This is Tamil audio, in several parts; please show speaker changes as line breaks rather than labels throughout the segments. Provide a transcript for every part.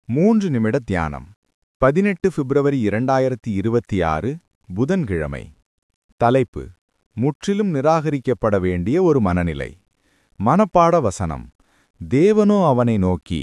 மூன்று நிமிட தியானம் பதினெட்டு பிப்ரவரி இரண்டாயிரத்தி இருபத்தி ஆறு புதன்கிழமை தலைப்பு முற்றிலும் நிராகரிக்கப்பட வேண்டிய ஒரு மனநிலை மனப்பாட வசனம் தேவனோ அவனை நோக்கி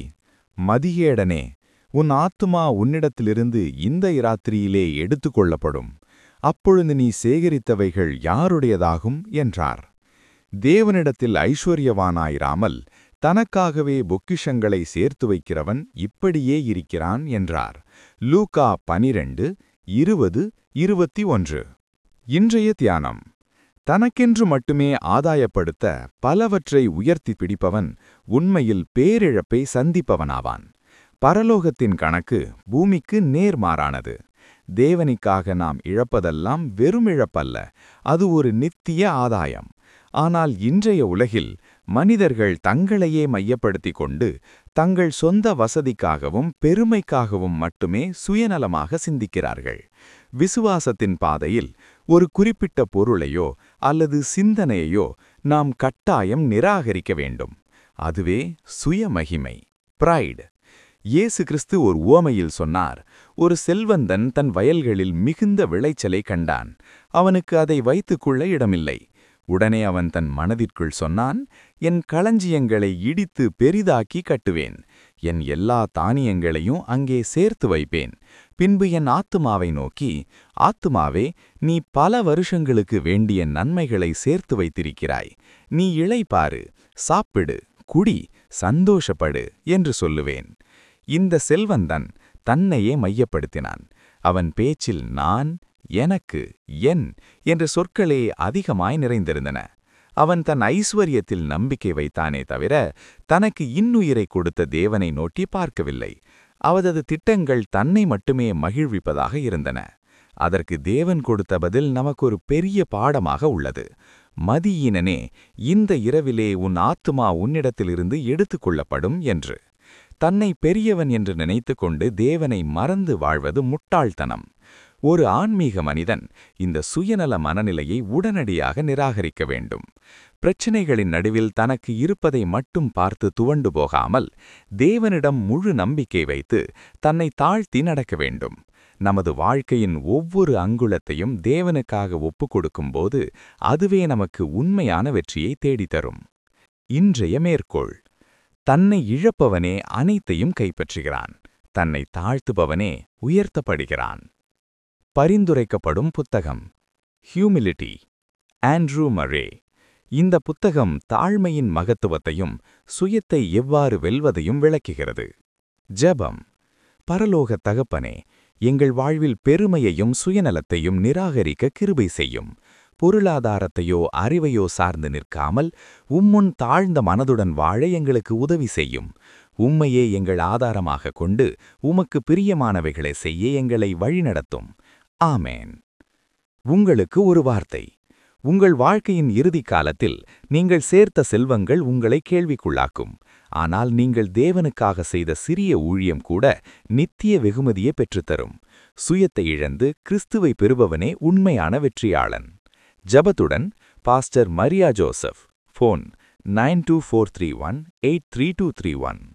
மதியேடனே உன் ஆத்துமா உன்னிடத்திலிருந்து இந்த இராத்திரியிலே எடுத்துக்கொள்ளப்படும் அப்பொழுது நீ சேகரித்தவைகள் யாருடையதாகும் என்றார் தேவனிடத்தில் ஐஸ்வர்யவானாயிராமல் தனக்காகவே பொக்கிஷங்களை சேர்த்து வைக்கிறவன் இப்படியே இருக்கிறான் என்றார் லூகா பனிரெண்டு இருபது இருபத்தி ஒன்று இன்றைய தியானம் தனக்கென்று மட்டுமே ஆதாயப்படுத்த பலவற்றை உயர்த்தி பிடிப்பவன் உண்மையில் பேரிழப்பை சந்திப்பவனாவான் பரலோகத்தின் கணக்கு பூமிக்கு நேர்மாறானது தேவனிக்காக நாம் இழப்பதெல்லாம் வெறும் இழப்பல்ல அது ஒரு நித்திய ஆதாயம் ஆனால் இன்றைய உலகில் மனிதர்கள் தங்களையே மையப்படுத்திக் கொண்டு தங்கள் சொந்த வசதிக்காகவும் பெருமைக்காகவும் மட்டுமே சுயநலமாக சிந்திக்கிறார்கள் விசுவாசத்தின் பாதையில் ஒரு குறிப்பிட்ட பொருளையோ அல்லது சிந்தனையையோ நாம் கட்டாயம் நிராகரிக்க வேண்டும் அதுவே சுயமகிமை பிரைடு இயேசு கிறிஸ்து ஒரு உவமையில் சொன்னார் ஒரு செல்வந்தன் தன் வயல்களில் மிகுந்த விளைச்சலை கண்டான் அவனுக்கு அதை வைத்துக்கொள்ள இடமில்லை உடனே அவன் தன் மனதிற்குள் சொன்னான் என் களஞ்சியங்களை இடித்து பெரிதாக்கி கட்டுவேன் என் எல்லா தானியங்களையும் அங்கே சேர்த்து வைப்பேன் பின்பு என் ஆத்துமாவை நோக்கி ஆத்துமாவே நீ பல வருஷங்களுக்கு வேண்டிய நன்மைகளை சேர்த்து வைத்திருக்கிறாய் நீ இளைப்பாரு சாப்பிடு குடி சந்தோஷப்படு என்று சொல்லுவேன் இந்த செல்வந்தன் தன்னையே மையப்படுத்தினான் அவன் பேச்சில் நான் எனக்கு என் என்ற சொற்களே அதிகமாய் நிறைந்திருந்தன அவன் தன் ஐஸ்வர்யத்தில் நம்பிக்கை வைத்தானே தவிர தனக்கு இன்னுயிரை கொடுத்த தேவனை நோட்டி பார்க்கவில்லை அவரது திட்டங்கள் தன்னை மட்டுமே மகிழ்விப்பதாக இருந்தன அதற்கு தேவன் கொடுத்த பதில் நமக்கு ஒரு பெரிய பாடமாக உள்ளது மதியீனனே இந்த இரவிலே உன் ஆத்துமா உன்னிடத்திலிருந்து எடுத்துக்கொள்ளப்படும் என்று தன்னை பெரியவன் என்று நினைத்து கொண்டு தேவனை மறந்து வாழ்வது முட்டாள்தனம் ஒரு ஆன்மீக மனிதன் இந்த சுயநல மனநிலையை உடனடியாக நிராகரிக்க வேண்டும் பிரச்சினைகளின் நடுவில் தனக்கு இருப்பதை மட்டும் பார்த்து துவண்டு போகாமல் தேவனிடம் முழு நம்பிக்கை வைத்து தன்னை தாழ்த்தி நடக்க வேண்டும் நமது வாழ்க்கையின் ஒவ்வொரு அங்குலத்தையும் தேவனுக்காக ஒப்புக் கொடுக்கும்போது அதுவே நமக்கு உண்மையான வெற்றியை தேடித்தரும் இன்றைய மேற்கோள் தன்னை இழப்பவனே அனைத்தையும் கைப்பற்றுகிறான் தன்னை தாழ்த்துபவனே உயர்த்தப்படுகிறான் பரிந்துரைக்கப்படும் புத்தகம் ஹியூமிலிட்டி ஆண்ட்ரூ மரே இந்த புத்தகம் தாழ்மையின் மகத்துவத்தையும் சுயத்தை எவ்வாறு வெல்வதையும் விளக்குகிறது ஜெபம் பரலோக தகப்பனே எங்கள் வாழ்வில் பெருமையையும் சுயநலத்தையும் நிராகரிக்க கிருபை செய்யும் பொருளாதாரத்தையோ அறிவையோ சார்ந்து நிற்காமல் உம்முன் தாழ்ந்த மனதுடன் வாழ எங்களுக்கு உதவி செய்யும் உம்மையே எங்கள் ஆதாரமாக கொண்டு உமக்கு பிரியமானவைகளை செய்ய எங்களை வழிநடத்தும் ஆமேன் உங்களுக்கு ஒரு வார்த்தை உங்கள் வாழ்க்கையின் இறுதி காலத்தில் நீங்கள் சேர்த்த செல்வங்கள் உங்களை கேள்விக்குள்ளாக்கும் ஆனால் நீங்கள் தேவனுக்காக செய்த சிறிய ஊழியம் கூட நித்திய வெகுமதியை பெற்றுத்தரும் சுயத்தை இழந்து கிறிஸ்துவை பெறுபவனே உண்மையான வெற்றியாளன் ஜபத்துடன் pastor Maria Joseph phone nine two four three one eight three two three one